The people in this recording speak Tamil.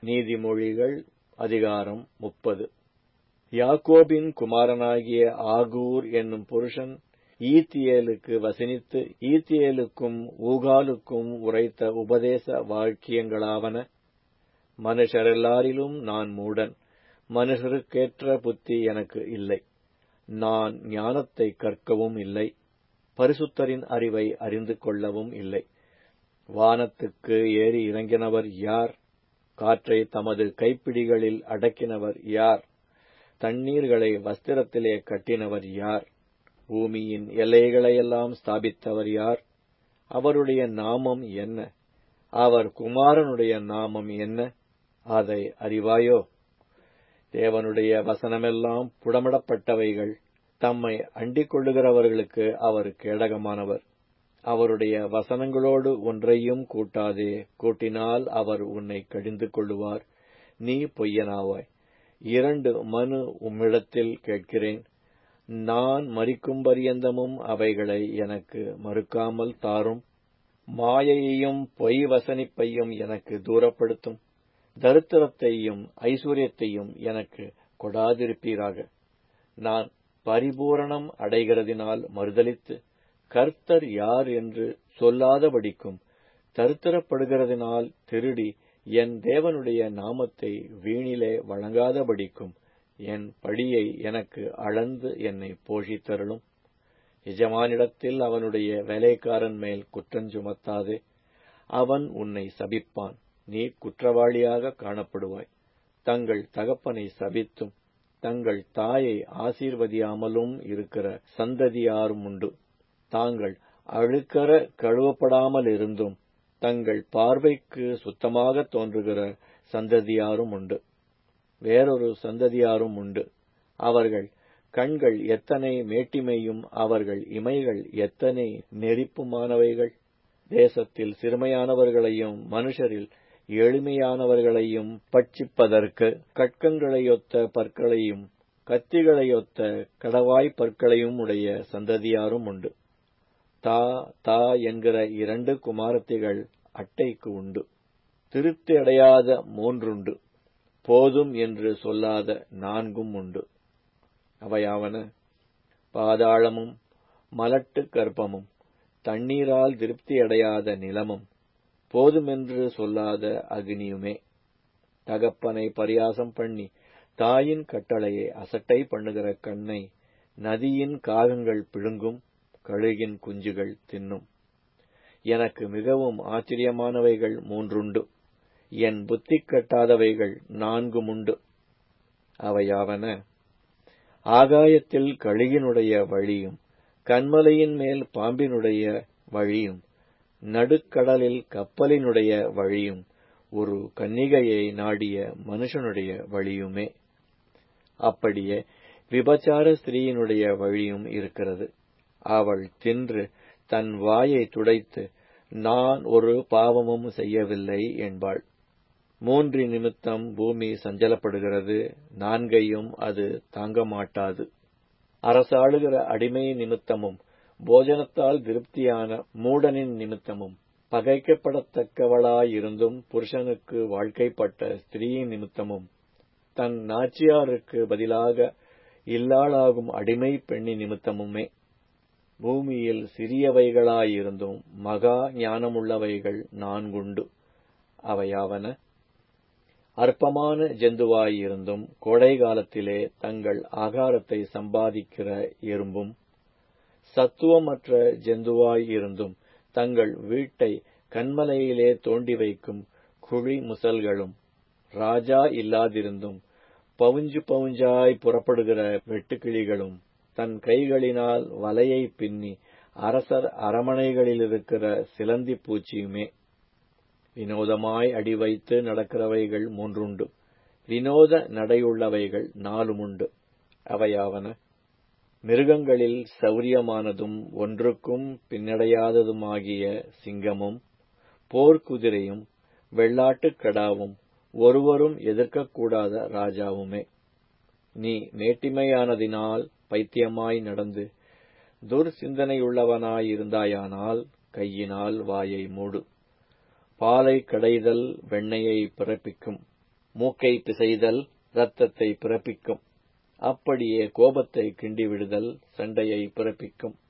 நீதிமொழிகள் அதிகாரம் முப்பது யாக்கோபின் குமாரனாகிய ஆகூர் என்னும் புருஷன் ஈத்தியேலுக்கு வசனித்து ஈத்தியேலுக்கும் ஊகாலுக்கும் உரைத்த உபதேச வாக்கியங்களாவன மனுஷரெல்லாரிலும் நான் மூடன் மனுஷருக்கேற்ற புத்தி எனக்கு இல்லை நான் ஞானத்தை கற்கவும் இல்லை பரிசுத்தரின் அறிவை அறிந்து கொள்ளவும் இல்லை வானத்துக்கு ஏறி இறங்கினவர் யார் காற்றை தமது கைப்பிடிகளில் அடக்கினவர் யார் தண்ணீர்களை வஸ்திரத்திலே கட்டினவர் யார் பூமியின் எல்லைகளையெல்லாம் ஸ்தாபித்தவர் யார் அவருடைய நாமம் என்ன அவர் குமாரனுடைய நாமம் என்ன அதை அறிவாயோ தேவனுடைய வசனமெல்லாம் புடமிடப்பட்டவைகள் தம்மை அண்டிக் கொள்ளுகிறவர்களுக்கு அவர் கேடகமானவர் அவருடைய வசனங்களோடு ஒன்றையும் கூட்டாதே கூட்டினால் அவர் உன்னை கடிந்து கொள்ளுவார் நீ பொய்யனாவாய் இரண்டு மனு உம்மிடத்தில் கேட்கிறேன் நான் மறிக்கும் பரியந்தமும் அவைகளை எனக்கு மறுக்காமல் தாரும் மாயையையும் பொய் வசனிப்பையும் எனக்கு தூரப்படுத்தும் தரித்திரத்தையும் ஐஸ்வர்யத்தையும் எனக்கு கொடாதிருப்பீராக நான் பரிபூரணம் அடைகிறதினால் மறுதலித்து கர்த்தர் யார் என்று சொல்லாதபடிக்கும் தரித்திரப்படுகிறதினால் திருடி என் தேவனுடைய நாமத்தை வீணிலே வழங்காதபடிக்கும் என் படியை எனக்கு அளந்து என்னை போஷித்தருளும் எஜமானிடத்தில் அவனுடைய வேலைக்காரன் மேல் குற்றஞ்சுமத்தாதே அவன் உன்னை சபிப்பான் நீ குற்றவாளியாக காணப்படுவாய் தங்கள் தகப்பனை சபித்தும் தங்கள் தாயை ஆசீர்வதியாமலும் இருக்கிற சந்ததியாரும் உண்டு தாங்கள் அழுக்கற கழுவப்படாமல் இருந்தும் தங்கள் பார்வைக்கு சுத்தமாக தோன்றுகிற சந்ததியாரும் உண்டு வேறொரு சந்ததியாரும் உண்டு அவர்கள் கண்கள் எத்தனை மேட்டிமையும் அவர்கள் இமைகள் எத்தனை நெறிப்புமானவைகள் தேசத்தில் சிறுமையானவர்களையும் மனுஷரில் எளிமையானவர்களையும் பட்சிப்பதற்கு கட்கங்களையொத்த பற்களையும் கத்திகளையொத்த கடவாய் பற்களையும் உடைய சந்ததியாரும் உண்டு தா தா என்கிற இரண்டு குமாரத்திகள் அட்டைக்கு உண்டு திருப்தி அடையாத மூன்றுண்டு போதும் என்று சொல்லாத நான்கும் உண்டு அவையாவன பாதாளமும் மலட்டு கற்பமும் தண்ணீரால் திருப்தியடையாத நிலமும் போதுமென்று சொல்லாத அக்னியுமே தகப்பனை பரியாசம் பண்ணி தாயின் கட்டளையை அசட்டை பண்ணுகிற கண்ணை நதியின் காகங்கள் பிழுங்கும் கழுகின் குஞ்சுகள் தின்னும் எனக்கு மிகவும் ஆச்சரியமானவைகள் மூன்றுண்டு என் புத்தி கட்டாதவைகள் நான்கும் உண்டு அவையாவன ஆகாயத்தில் கழுகினுடைய வழியும் கண்மலையின் மேல் பாம்பினுடைய வழியும் நடுக்கடலில் கப்பலினுடைய வழியும் ஒரு கன்னிகையை நாடிய மனுஷனுடைய வழியுமே அப்படியே விபச்சார ஸ்திரீயினுடைய வழியும் இருக்கிறது அவள் தின்று தன் வாயை துடைத்து நான் ஒரு பாவமும் செய்யவில்லை என்பாள் மூன்று நிமித்தம் பூமி சஞ்சலப்படுகிறது நான்கையும் அது தாங்க மாட்டாது அரசாளுகிற அடிமை நிமித்தமும் போஜனத்தால் திருப்தியான மூடனின் நிமித்தமும் பகைக்கப்படத்தக்கவளாயிருந்தும் புருஷனுக்கு வாழ்க்கைப்பட்ட ஸ்திரீயின் நிமித்தமும் தன் நாச்சியாருக்கு பதிலாக இல்லாளாகும் அடிமை பெண்ணின் நிமித்தமுமே பூமியில் சிறியவைகளாயிருந்தும் மகா ஞானமுள்ளவைகள் நான்குண்டு அவையாவன அற்பமான ஜந்துவாயிருந்தும் கோடை காலத்திலே தங்கள் ஆகாரத்தை சம்பாதிக்கிற எறும்பும் சத்துவமற்ற ஜந்துவாயிருந்தும் தங்கள் வீட்டை கண்மலையிலே தோண்டி வைக்கும் குழி முசல்களும் ராஜா இல்லாதிருந்தும் பவுஞ்சு பவுஞ்சாய் புறப்படுகிற வெட்டுக்கிளிகளும் தன் கைகளினால் வலையை பின்னி அரசர் அரமனைகளிலிருக்கிற சிலந்தி பூச்சியுமே வினோதமாய் அடி வைத்து நடக்கிறவைகள் மூன்றுண்டு வினோத நடையுள்ளவைகள் நாலுமுண்டு அவையாவன மிருகங்களில் சௌரியமானதும் ஒன்றுக்கும் பின்னடையாததுமாகிய சிங்கமும் போர்க்குதிரையும் வெள்ளாட்டுக் கடாவும் ஒருவரும் எதிர்க்கக்கூடாத ராஜாவுமே நீ மேட்டிமையானதினால் பைத்தியமாய் நடந்து துர்சிந்தனையுள்ளவனாயிருந்தாயானால் கையினால் வாயை மூடு பாலை கடைதல் வெண்ணையை பிறப்பிக்கும் மூக்கை பிசைதல் இரத்தத்தை பிறப்பிக்கும் அப்படியே கோபத்தை கிண்டிவிடுதல் சண்டையை பிறப்பிக்கும்